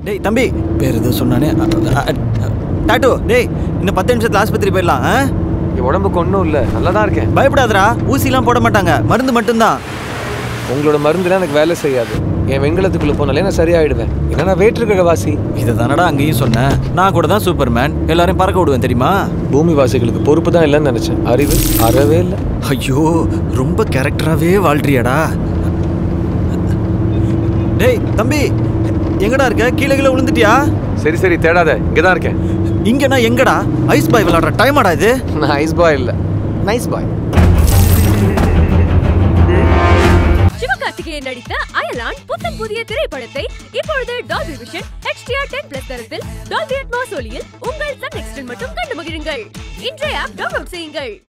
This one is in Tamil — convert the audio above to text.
டேய் தம்பி பேர் ஏதோ சொன்னானே அ, அ, அ, டாட்டு டேய் இன்னும் பத்து நிமிஷத்துல ஆஸ்பத்திரி போயிடலாம் ஆ? என் உடம்புக்கு ஒன்றும் இல்லை நல்லா தான் இருக்கேன் பயப்படாதடா ஊசிலாம் போட மாட்டாங்க மருந்து மட்டும்தான் உங்களோட மருந்துலாம் எனக்கு வேலை செய்யாது என் வெண்கலத்துக்குள்ள போனாலே நான் சரியாயிடுவேன் ஏன்னா நான் வேற்றுக்கிற வாசி இதை தானடா அங்கேயும் சொன்னேன் நான் கூட தான் சூப்பர்மேன் எல்லாரையும் பறக்க விடுவேன் தெரியுமா பூமி வாசிகளுக்கு பொறுப்பு தான் இல்லைன்னு நினைச்சேன் அறிவு அறவே இல்லை ஐயோ ரொம்ப கேரக்டராகவே வாழ்றியாடா டேய் தம்பி எங்கடா இருக்க கீழே கீழே விழுந்துட்டியா சரி சரி தேடாத இங்கே தான் இருக்கேன் இங்கன்னா எங்கடா ஐஸ் பாய் விளாடுற டைமாடா இது நான் ஐஸ் பாய் இல்லை நைஸ் பாய் சிவகார்த்திகேயன் நடித்த அயலான் புத்தம் புதிய திரைப்படத்தை இப்பொழுது Dolby Vision HDR ten plus தரத்தில் டால்பி அட்மாஸ் ஒலியில் உங்கள் சன் நெக்ஸ்டில் மட்டும் கண்டு மகிழுங்கள் இன்றைய ஆப் டவுன்லோட் செய்யுங்கள்